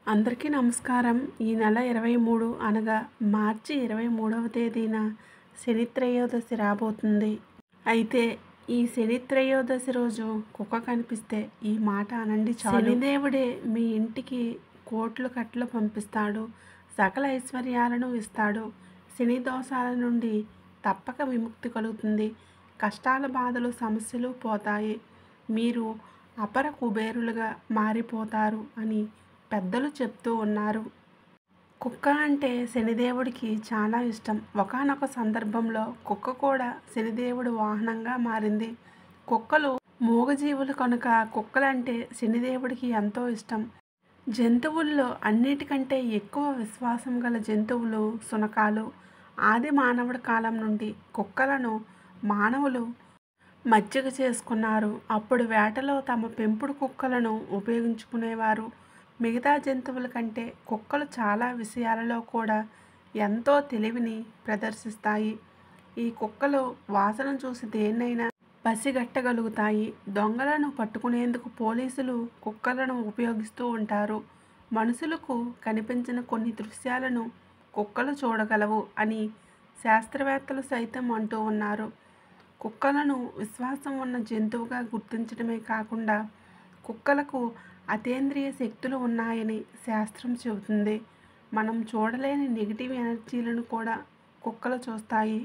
అందరికీ నమస్కారం ఈ నెల ఇరవై మూడు అనగా మార్చి ఇరవై మూడవ తేదీన శని త్రయోదశి రాబోతుంది అయితే ఈ శని త్రయోదశి రోజు కుక్క కనిపిస్తే ఈ మాట అనండి చాలు శనిదేవుడే మీ ఇంటికి కోట్లు కట్లు పంపిస్తాడు సకల ఐశ్వర్యాలను ఇస్తాడు శని దోషాల నుండి తప్పక విముక్తి కలుగుతుంది కష్టాల బాధలు సమస్యలు పోతాయి మీరు అపర కుబేరులుగా మారిపోతారు అని పెద్దలు చెప్తూ ఉన్నారు కుక్క అంటే శనిదేవుడికి చాలా ఇష్టం ఒకానొక సందర్భంలో కుక్క కూడా శనిదేవుడి వాహనంగా మారింది కుక్కలు మూగజీవులు కనుక కుక్కలంటే శనిదేవుడికి ఎంతో ఇష్టం జంతువుల్లో అన్నిటికంటే ఎక్కువ విశ్వాసం గల జంతువులు సునకాలు ఆది మానవుడి కాలం నుండి కుక్కలను మానవులు మజ్జిగ చేసుకున్నారు అప్పుడు వేటలో తమ పెంపుడు కుక్కలను ఉపయోగించుకునేవారు మిగతా జంతువుల కంటే కుక్కలు చాలా విషయాలలో కూడా ఎంతో తెలివిని ప్రదర్శిస్తాయి ఈ కుక్కలు వాసన చూసి దేన్నైనా పసిగట్టగలుగుతాయి దొంగలను పట్టుకునేందుకు పోలీసులు కుక్కలను ఉపయోగిస్తూ ఉంటారు మనుషులకు కనిపించిన కొన్ని దృశ్యాలను కుక్కలు చూడగలవు అని శాస్త్రవేత్తలు సైతం అంటూ ఉన్నారు కుక్కలను విశ్వాసం ఉన్న జంతువుగా గుర్తించడమే కాకుండా కుక్కలకు అతేంద్రియ శక్తులు ఉన్నాయని శాస్త్రం చెబుతుంది మనం చూడలేని నెగిటివ్ ఎనర్జీలను కూడా కుక్కలు చూస్తాయి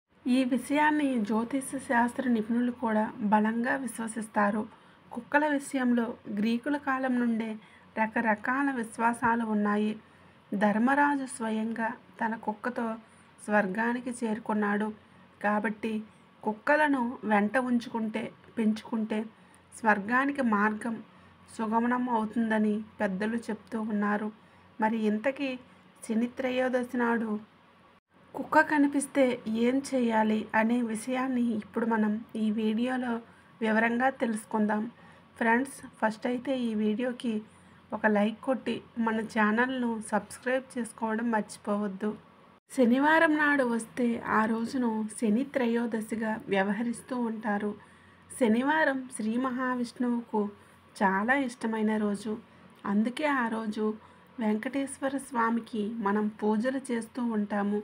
ఈ విషయాన్ని జ్యోతిష శాస్త్ర నిపుణులు కూడా బలంగా విశ్వసిస్తారు కుక్కల విషయంలో గ్రీకుల కాలం నుండే రకరకాల విశ్వాసాలు ఉన్నాయి ధర్మరాజు స్వయంగా తన కుక్కతో స్వర్గానికి చేరుకున్నాడు కాబట్టి కుక్కలను వెంట ఉంచుకుంటే పెంచుకుంటే స్వర్గానికి మార్గం సుగమనం అవుతుందని పెద్దలు చెప్తూ ఉన్నారు మరి ఇంతకీ శని త్రయోదశి నాడు కుక్క కనిపిస్తే ఏం చేయాలి అనే విషయాన్ని ఇప్పుడు మనం ఈ వీడియోలో వివరంగా తెలుసుకుందాం ఫ్రెండ్స్ ఫస్ట్ అయితే ఈ వీడియోకి ఒక లైక్ కొట్టి మన ఛానల్ను సబ్స్క్రైబ్ చేసుకోవడం మర్చిపోవద్దు శనివారం నాడు వస్తే ఆ రోజును శని త్రయోదశిగా వ్యవహరిస్తూ ఉంటారు శనివారం శ్రీ మహావిష్ణువుకు చాలా ఇష్టమైన రోజు అందుకే ఆ రోజు వెంకటేశ్వర స్వామికి మనం పూజలు చేస్తూ ఉంటాము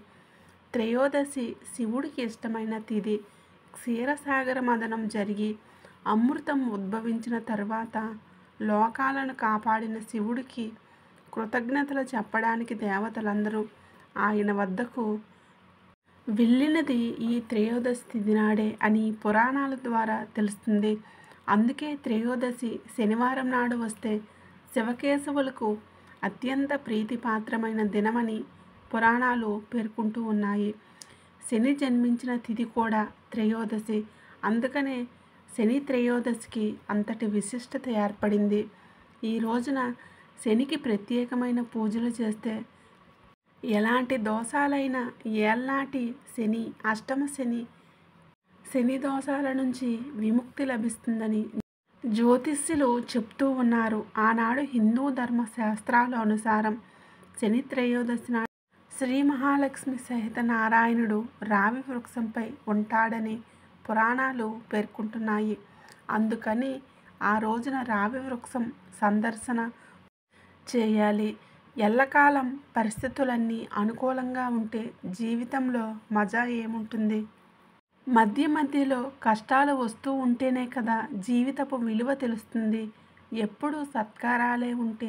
త్రయోదశి శివుడికి ఇష్టమైన తిథి క్షీరసాగర మదనం జరిగి అమృతం ఉద్భవించిన తర్వాత లోకాలను కాపాడిన శివుడికి కృతజ్ఞతలు చెప్పడానికి దేవతలందరూ ఆయన వద్దకు వెళ్ళినది ఈ త్రయోదశి తిథి నాడే అని పురాణాల ద్వారా తెలుస్తుంది అందుకే త్రయోదశి శనివారం నాడు వస్తే శివకేశవులకు అత్యంత ప్రీతిపాత్రమైన దినమని పురాణాలు పేర్కొంటూ ఉన్నాయి శని జన్మించిన తిథి కూడా త్రయోదశి అందుకనే శని త్రయోదశికి అంతటి విశిష్టత ఏర్పడింది ఈ రోజున శనికి ప్రత్యేకమైన పూజలు చేస్తే ఎలాంటి దోషాలైన ఏళ్నాటి శని అష్టమ శని శని దోషాల నుంచి విముక్తి లభిస్తుందని జ్యోతిష్యులు చెప్తూ ఉన్నారు ఆనాడు హిందూ ధర్మ శాస్త్రాల అనుసారం శని త్రయోదశి నాడు శ్రీ మహాలక్ష్మి సహిత నారాయణుడు రావి వృక్షంపై ఉంటాడని పురాణాలు పేర్కొంటున్నాయి అందుకని ఆ రోజున రావి వృక్షం సందర్శన చేయాలి ఎల్లకాలం పరిస్థితులన్నీ అనుకూలంగా ఉంటే జీవితంలో మజా ఏముంటుంది మధ్య మధ్యలో కష్టాలు వస్తూ ఉంటేనే కదా జీవితపు విలువ తెలుస్తుంది ఎప్పుడు సత్కారాలే ఉంటే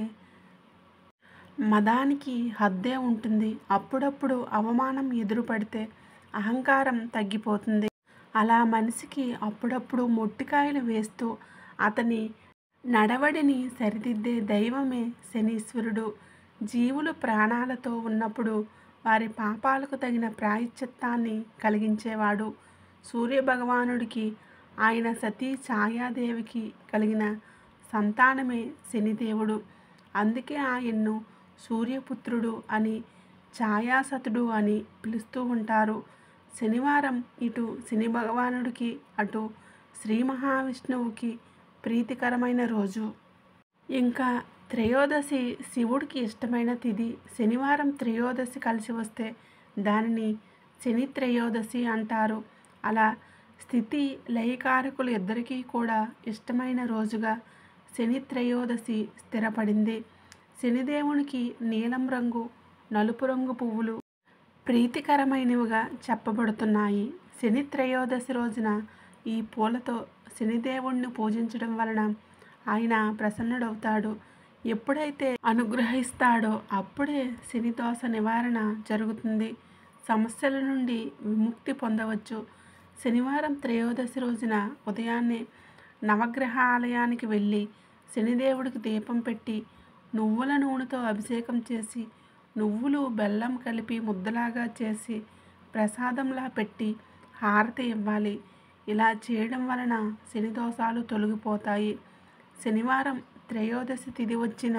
మదానికి హద్దే ఉంటుంది అప్పుడప్పుడు అవమానం ఎదురుపడితే అహంకారం తగ్గిపోతుంది అలా మనిషికి అప్పుడప్పుడు మొట్టికాయలు వేస్తూ అతని నడవడిని సరిదిద్దే దైవమే శనీశ్వరుడు జీవులు ప్రాణాలతో ఉన్నప్పుడు వారి పాపాలకు తగిన ప్రాయశ్చిత్తాన్ని కలిగించేవాడు సూర్యభగవానుడికి ఆయన సతీ ఛాయాదేవికి కలిగిన సంతానమే శనిదేవుడు అందుకే ఆయన్ను సూర్యపుత్రుడు అని ఛాయాసతుడు అని పిలుస్తూ ఉంటారు శనివారం ఇటు శని భగవానుడికి అటు శ్రీ మహావిష్ణువుకి ప్రీతికరమైన రోజు ఇంకా త్రయోదశి శివుడికి ఇష్టమైన తిథి శనివారం త్రయోదశి కలిసి వస్తే దానిని శని త్రయోదశి అంటారు అలా స్థితి లయకారకులు ఇద్దరికీ కూడా ఇష్టమైన రోజుగా శని త్రయోదశి స్థిరపడింది శనిదేవునికి నీలం రంగు నలుపు రంగు పువ్వులు ప్రీతికరమైనవిగా చెప్పబడుతున్నాయి శని త్రయోదశి రోజున ఈ పూలతో శనిదేవుణ్ణి పూజించడం వలన ఆయన ప్రసన్నుడవుతాడు ఎప్పుడైతే అనుగ్రహిస్తాడో అప్పుడే శని దోష నివారణ జరుగుతుంది సమస్యల నుండి విముక్తి పొందవచ్చు శనివారం త్రయోదశి రోజున ఉదయాన్నే నవగ్రహ ఆలయానికి వెళ్ళి శనిదేవుడికి దీపం పెట్టి నువ్వుల నూనెతో అభిషేకం చేసి నువ్వులు బెల్లం కలిపి ముద్దలాగా చేసి ప్రసాదంలా పెట్టి హారతి ఇవ్వాలి ఇలా చేయడం వలన శని దోషాలు తొలగిపోతాయి శనివారం త్రయోదశి తిథి వచ్చిన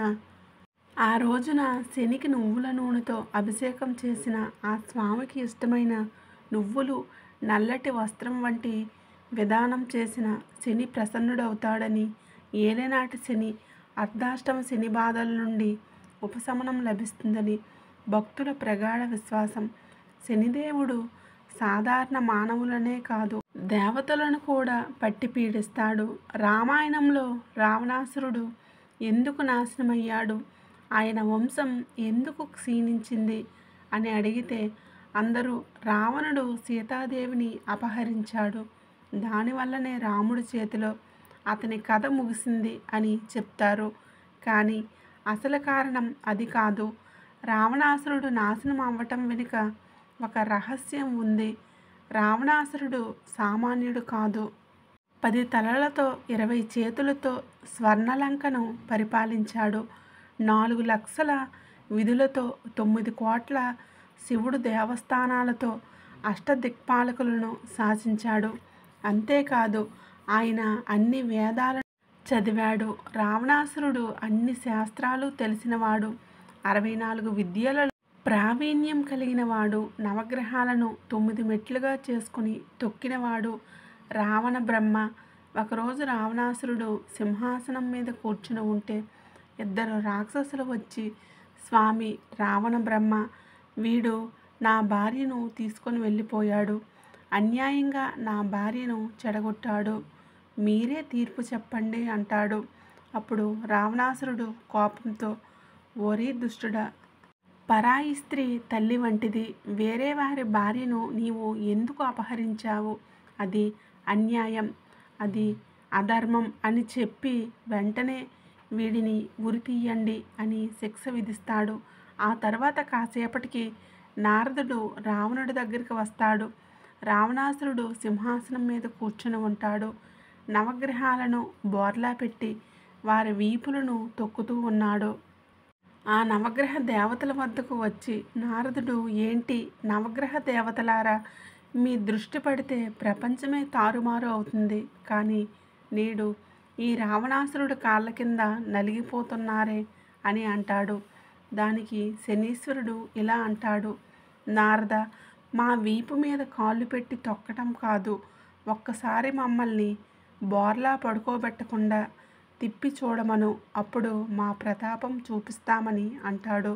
ఆ రోజున శనికి నువ్వుల నూనెతో అభిషేకం చేసిన ఆ స్వామికి ఇష్టమైన నువ్వులు నల్లటి వస్త్రం వంటి విధానం చేసిన శని ప్రసన్నుడవుతాడని ఏలనాటి శని అర్ధాష్టమ శని బాధల నుండి ఉపశమనం లభిస్తుందని భక్తుల ప్రగాఢ విశ్వాసం శనిదేవుడు సాధారణ మానవులనే కాదు దేవతలను కూడా పట్టి పీడిస్తాడు రామాయణంలో రావణాసురుడు ఎందుకు నాశనమయ్యాడు ఆయన వంశం ఎందుకు క్షీణించింది అని అడిగితే అందరూ రావణుడు సీతాదేవిని అపహరించాడు దానివల్లనే రాముడి చేతిలో అతని కథ ముగిసింది అని చెప్తారు కానీ అసలు కారణం అది కాదు రావణాసురుడు నాశనం అవ్వటం వెనుక ఒక రహస్యం ఉంది రావణాసురుడు సామాన్యుడు కాదు పది తలలతో ఇరవై చేతులతో స్వర్ణలంకను పరిపాలించాడు నాలుగు లక్షల విధులతో తొమ్మిది కోట్ల శివుడు దేవస్థానాలతో అష్టదిక్పాలకులను శాసించాడు అంతేకాదు ఆయన అన్ని వేదాలను చదివాడు రావణాసురుడు అన్ని శాస్త్రాలు తెలిసినవాడు అరవై నాలుగు విద్యలలో ప్రావీణ్యం కలిగినవాడు నవగ్రహాలను తొమ్మిది మెట్లుగా చేసుకుని తొక్కినవాడు రావణ బ్రహ్మ ఒకరోజు రావణాసురుడు సింహాసనం మీద కూర్చుని ఉంటే ఇద్దరు రాక్షసులు వచ్చి స్వామి రావణ బ్రహ్మ వీడు నా భార్యను తీసుకొని వెళ్ళిపోయాడు అన్యాయంగా నా భార్యను చెడగొట్టాడు మీరే తీర్పు చెప్పండి అంటాడు అప్పుడు రావణాసురుడు కోపంతో ఓరీ దుష్టుడా పరాయి స్త్రీ తల్లి వంటిది వేరే వారి భార్యను నీవు ఎందుకు అపహరించావు అది అన్యాయం అది అధర్మం అని చెప్పి వెంటనే వీడిని ఉరి తీయండి అని శిక్ష విధిస్తాడు ఆ తర్వాత కాసేపటికి నారదుడు రావణుడి దగ్గరికి వస్తాడు రావణాసురుడు సింహాసనం మీద కూర్చుని ఉంటాడు నవగ్రహాలను బోర్లా పెట్టి వారి వీపులను తొక్కుతూ ఉన్నాడు ఆ నవగ్రహ దేవతల వద్దకు వచ్చి నారదుడు ఏంటి నవగ్రహ దేవతలారా మీ దృష్టి పడితే ప్రపంచమే తారుమారు అవుతుంది కానీ నేడు ఈ రావణాసురుడు కాళ్ళ కింద నలిగిపోతున్నారే అని అంటాడు దానికి శనీశ్వరుడు ఇలా అంటాడు నారద మా వీపు మీద కాళ్ళు పెట్టి తొక్కటం కాదు ఒక్కసారి మమ్మల్ని బోర్లా పడుకోబెట్టకుండా తిప్పి చూడమను అప్పుడు మా ప్రతాపం చూపిస్తామని అంటాడు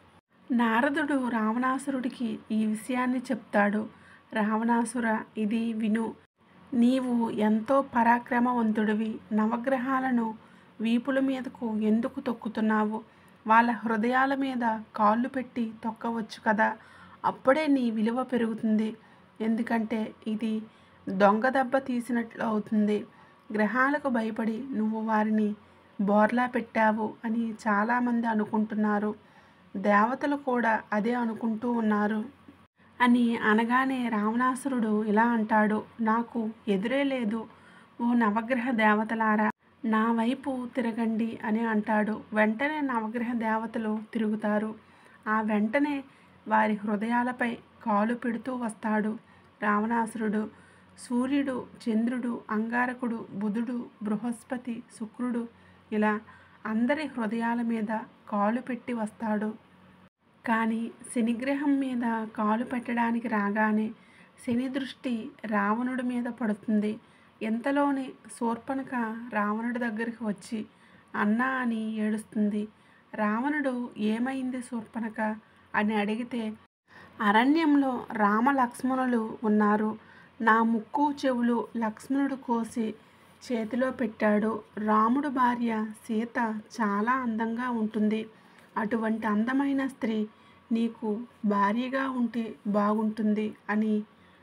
నారదుడు రావణాసురుడికి ఈ విషయాన్ని చెప్తాడు రావణాసుర ఇది విను నీవు ఎంతో పరాక్రమవంతుడివి నవగ్రహాలను వీపుల మీదకు ఎందుకు తొక్కుతున్నావు వాళ్ళ హృదయాల మీద కాళ్ళు పెట్టి తొక్కవచ్చు కదా అప్పుడే నీ విలువ పెరుగుతుంది ఎందుకంటే ఇది దొంగ దెబ్బ తీసినట్లు అవుతుంది గ్రహాలకు భయపడి నువ్వు వారిని బోర్లా పెట్టావు అని చాలామంది అనుకుంటున్నారు దేవతలు కూడా అదే అనుకుంటూ ఉన్నారు అని అనగానే రావణాసురుడు ఇలా అంటాడు నాకు ఎదురే లేదు ఓ నవగ్రహ దేవతలారా నా వైపు తిరగండి అని అంటాడు వెంటనే నవగ్రహ దేవతలు తిరుగుతారు ఆ వెంటనే వారి హృదయాలపై కాలు పెడుతూ వస్తాడు రావణాసురుడు సూర్యుడు చంద్రుడు అంగారకుడు బుధుడు బృహస్పతి శుక్రుడు ఇలా అందరి హృదయాల మీద కాలు పెట్టి వస్తాడు కానీ శనిగ్రహం మీద కాలు పెట్టడానికి రాగానే శని దృష్టి రావణుడి మీద పడుతుంది ఇంతలోనే శూర్పణక రావణుడి దగ్గరికి వచ్చి అన్నా అని ఏడుస్తుంది రావణుడు ఏమైంది శూర్పణక అని అడిగితే అరణ్యంలో రామ లక్ష్మణులు ఉన్నారు నా ముక్కు చెవులు లక్ష్మణుడు కోసి చేతిలో పెట్టాడు రాముడు భార్య సీత చాలా అందంగా ఉంటుంది అటువంటి అందమైన స్త్రీ నీకు భార్యగా ఉంటే బాగుంటుంది అని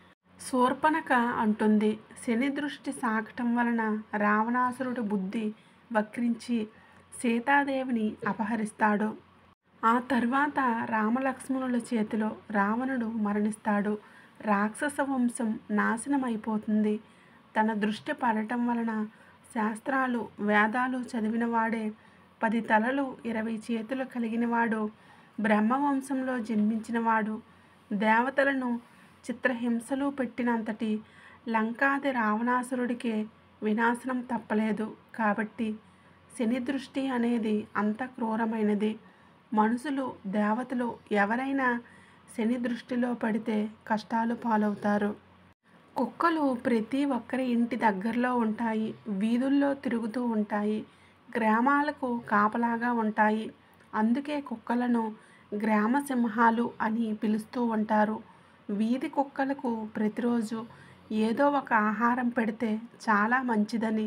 శూర్పణక అంటుంది శని దృష్టి సాకటం వలన రావణాసురుడి బుద్ధి వక్రించి సీతాదేవిని అపహరిస్తాడు ఆ తర్వాత రామలక్ష్మణుల చేతిలో రావణుడు మరణిస్తాడు రాక్షస వంశం నాశనం అయిపోతుంది తన దృష్టి పడటం వలన శాస్త్రాలు వేదాలు చదివినవాడే పది తలలు ఇరవై చేతులు కలిగినవాడు బ్రహ్మవంశంలో జన్మించినవాడు దేవతలను చిత్రహింసలు పెట్టినంతటి లంకాది రావణాసురుడికే వినాశనం తప్పలేదు కాబట్టి శని దృష్టి అనేది అంత క్రూరమైనది మనుషులు దేవతలు ఎవరైనా శని దృష్టిలో పడితే కష్టాలు పాలవుతారు కుక్కలు ప్రతి ఒక్కరి ఇంటి దగ్గరలో ఉంటాయి వీధుల్లో తిరుగుతూ ఉంటాయి గ్రామాలకు కాపలాగా ఉంటాయి అందుకే కుక్కలను గ్రామ సింహాలు అని పిలుస్తూ ఉంటారు వీధి కుక్కలకు ప్రతిరోజు ఏదో ఒక ఆహారం పెడితే చాలా మంచిదని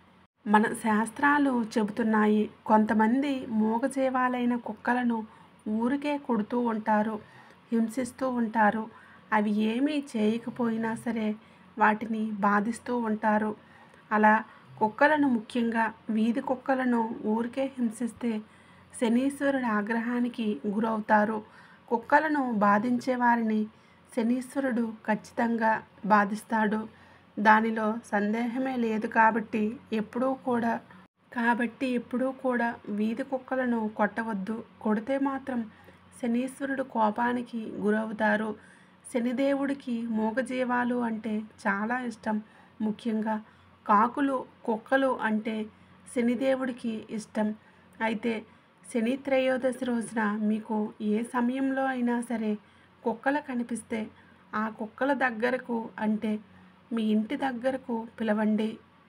మన శాస్త్రాలు చెబుతున్నాయి కొంతమంది మూగజీవాలైన కుక్కలను ఊరికే కొడుతూ ఉంటారు హింసిస్తూ ఉంటారు అవి ఏమీ చేయకపోయినా సరే వాటిని బాధిస్తూ ఉంటారు అలా కుక్కలను ముఖ్యంగా వీధి కుక్కలను ఊరికే హింసిస్తే శనీశ్వరుడి ఆగ్రహానికి గురవుతారు కుక్కలను బాధించే వారిని శనీశ్వరుడు ఖచ్చితంగా బాధిస్తాడు దానిలో సందేహమే లేదు కాబట్టి ఎప్పుడూ కూడా కాబట్టి ఎప్పుడూ కూడా వీధి కుక్కలను కొట్టవద్దు కొడితే మాత్రం శనీశ్వరుడు కోపానికి గురవుతారు శనిదేవుడికి మూగజీవాలు అంటే చాలా ఇష్టం ముఖ్యంగా కాకులు కుక్కలు అంటే శనిదేవుడికి ఇష్టం అయితే శని త్రయోదశి రోజున మీకు ఏ సమయంలో అయినా సరే కుక్కలు కనిపిస్తే ఆ కుక్కల దగ్గరకు అంటే మీ ఇంటి దగ్గరకు పిలవండి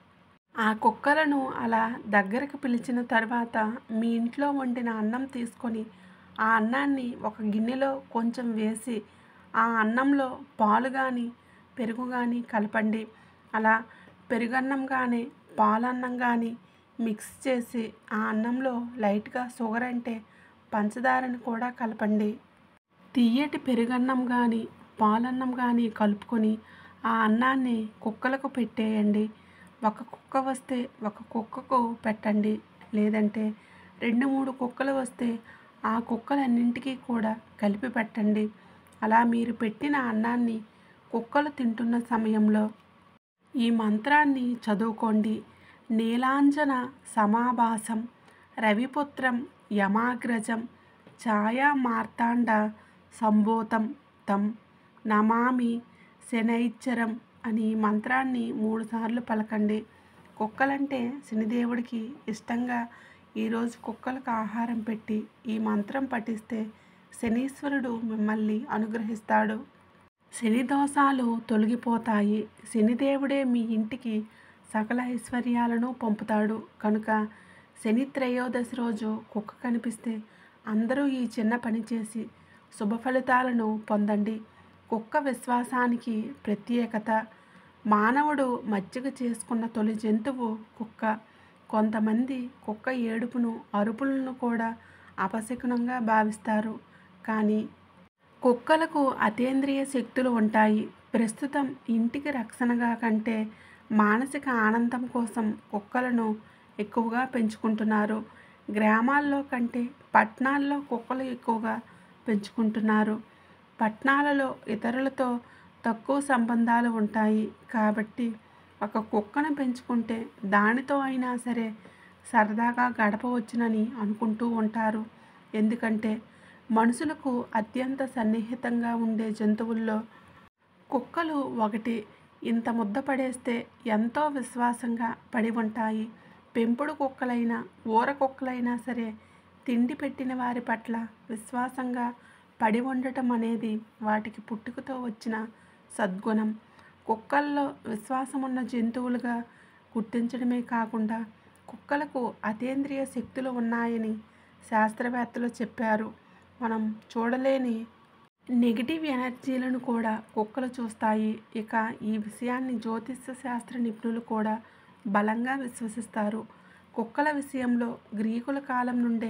ఆ కుక్కలను అలా దగ్గరకు పిలిచిన తర్వాత మీ ఇంట్లో వండిన అన్నం తీసుకొని ఆ అన్నాన్ని ఒక గిన్నెలో కొంచెం వేసి ఆ అన్నంలో పాలు కానీ పెరుగు కానీ కలపండి అలా పెరుగన్నం కానీ పాలన్నం కానీ మిక్స్ చేసి ఆ అన్నంలో లైట్గా షుగర్ అంటే పంచదారని కూడా కలపండి తీయటి పెరుగన్నం కానీ పాలన్నం కానీ కలుపుకొని ఆ అన్నాన్ని కుక్కలకు పెట్టేయండి ఒక కుక్క వస్తే ఒక కుక్కకు పెట్టండి లేదంటే రెండు మూడు కుక్కలు వస్తే ఆ కుక్కలన్నింటికీ కూడా కలిపి పెట్టండి అలా మీరు పెట్టిన అన్నాన్ని కుక్కలు తింటున్న సమయంలో ఈ మంత్రాన్ని చదువుకోండి నీలాంజన సమాభాసం రవిపుత్రం యమాగ్రజం ఛాయా మార్తాండ సంభూతం తం నమామి శనైచ్చరం అని మంత్రాన్ని మూడుసార్లు పలకండి కుక్కలంటే శనిదేవుడికి ఇష్టంగా ఈరోజు కుక్కలకు ఆహారం పెట్టి ఈ మంత్రం పఠిస్తే శనీశ్వరుడు మిమ్మల్ని అనుగ్రహిస్తాడు శని దోషాలు తొలగిపోతాయి శనిదేవుడే మీ ఇంటికి సకల ఐశ్వర్యాలను పంపుతాడు కనుక శని త్రయోదశి రోజు కుక్క కనిపిస్తే అందరూ ఈ చిన్న పని చేసి శుభ ఫలితాలను పొందండి కుక్క విశ్వాసానికి ప్రత్యేకత మానవుడు మచ్చిక చేసుకున్న తొలి జంతువు కుక్క కొంతమంది కుక్క ఏడుపును అరుపులను కూడా అపశకునంగా భావిస్తారు కానీ కుక్కలకు అతీంద్రియ శక్తులు ఉంటాయి ప్రస్తుతం ఇంటికి రక్షణగా కంటే మానసిక ఆనందం కోసం కుక్కలను ఎక్కువగా పెంచుకుంటున్నారు గ్రామాల్లో కంటే పట్టణాల్లో కుక్కలు ఎక్కువగా పెంచుకుంటున్నారు పట్టణాలలో ఇతరులతో తక్కువ సంబంధాలు ఉంటాయి కాబట్టి ఒక కుక్కను పెంచుకుంటే దానితో అయినా సరే సరదాగా గడపవచ్చునని అనుకుంటూ ఉంటారు ఎందుకంటే మనుషులకు అత్యంత సన్నిహితంగా ఉండే జంతువుల్లో కుక్కలు ఒకటి ఇంత ముద్ద పడేస్తే ఎంతో విశ్వాసంగా పడి ఉంటాయి పెంపుడు కుక్కలైనా ఊర కుక్కలైనా సరే తిండి పెట్టిన వారి పట్ల విశ్వాసంగా పడి ఉండటం అనేది వాటికి పుట్టుకతో వచ్చిన సద్గుణం కుక్కల్లో విశ్వాసం ఉన్న జంతువులుగా గుర్తించడమే కాకుండా కుక్కలకు అతీంద్రియ శక్తులు ఉన్నాయని శాస్త్రవేత్తలు చెప్పారు మనం చూడలేని నెగిటివ్ ఎనర్జీలను కూడా కుక్కలు చూస్తాయి ఇక ఈ విషయాన్ని జ్యోతిష్య శాస్త్ర నిపుణులు కూడా బలంగా విశ్వసిస్తారు కుక్కల విషయంలో గ్రీకుల కాలం నుండే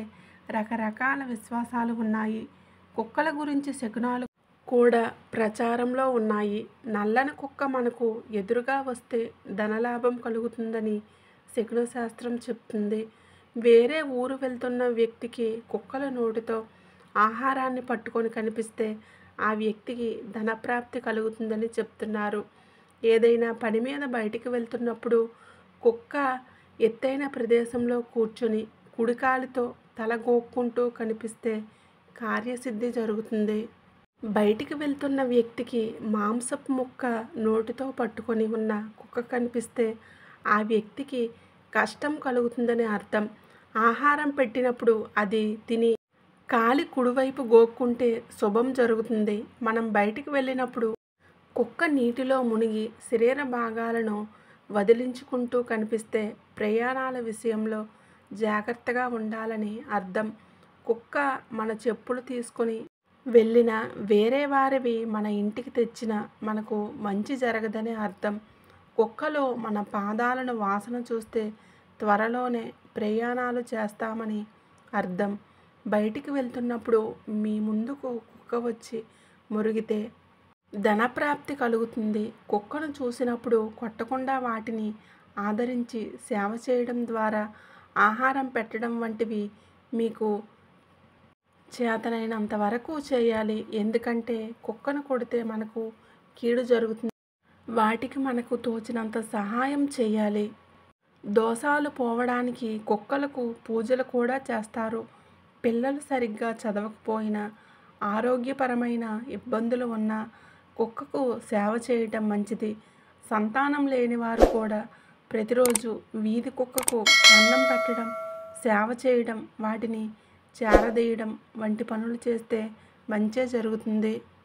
రకరకాల విశ్వాసాలు ఉన్నాయి కుక్కల గురించి శకునాలు కూడా ప్రచారంలో ఉన్నాయి నల్లని కుక్క మనకు ఎదురుగా వస్తే ధనలాభం కలుగుతుందని శకున శాస్త్రం చెప్తుంది వేరే ఊరు వెళ్తున్న వ్యక్తికి కుక్కల నోటితో ఆహారాన్ని పట్టుకొని కనిపిస్తే ఆ వ్యక్తికి ధనప్రాప్తి కలుగుతుందని చెప్తున్నారు ఏదైనా పని మీద బయటికి వెళ్తున్నప్పుడు కుక్క ఎత్తైన ప్రదేశంలో కూర్చొని కుడికాలితో తల గోక్కుంటూ కనిపిస్తే కార్యసిద్ధి జరుగుతుంది బయటికి వెళ్తున్న వ్యక్తికి మాంసపు ముక్క నోటితో పట్టుకొని ఉన్న కుక్క కనిపిస్తే ఆ వ్యక్తికి కష్టం కలుగుతుందని అర్థం ఆహారం పెట్టినప్పుడు అది తిని కాలి కుడివైపు గోక్కుంటే శుభం జరుగుతుంది మనం బయటికి వెళ్ళినప్పుడు కుక్క నీటిలో మునిగి శరీర భాగాలను వదిలించుకుంటూ కనిపిస్తే ప్రయాణాల విషయంలో జాగ్రత్తగా ఉండాలని అర్థం కుక్క మన చెప్పులు తీసుకొని వెళ్ళిన వేరే వారివి మన ఇంటికి తెచ్చిన మనకు మంచి జరగదని అర్థం కుక్కలో మన పాదాలను వాసన చూస్తే త్వరలోనే ప్రయాణాలు చేస్తామని అర్థం బయటికి వెళ్తున్నప్పుడు మీ ముందుకు కుక్క వచ్చి మురిగితే ధనప్రాప్తి కలుగుతుంది కుక్కను చూసినప్పుడు కొట్టకుండా వాటిని ఆదరించి సేవ చేయడం ద్వారా ఆహారం పెట్టడం వంటివి మీకు చేతనైనంత వరకు చేయాలి ఎందుకంటే కుక్కను కొడితే మనకు కీడు జరుగుతుంది వాటికి మనకు తోచినంత సహాయం చేయాలి దోషాలు పోవడానికి కుక్కలకు పూజలు కూడా చేస్తారు పిల్లలు సరిగ్గా చదవకపోయినా ఆరోగ్యపరమైన ఇబ్బందులు ఉన్నా కుక్కకు సేవ చేయటం మంచిది సంతానం లేని వారు కూడా ప్రతిరోజు వీధి కుక్కకు అన్నం పెట్టడం సేవ చేయడం వాటిని చేరదీయడం వంటి పనులు చేస్తే మంచే జరుగుతుంది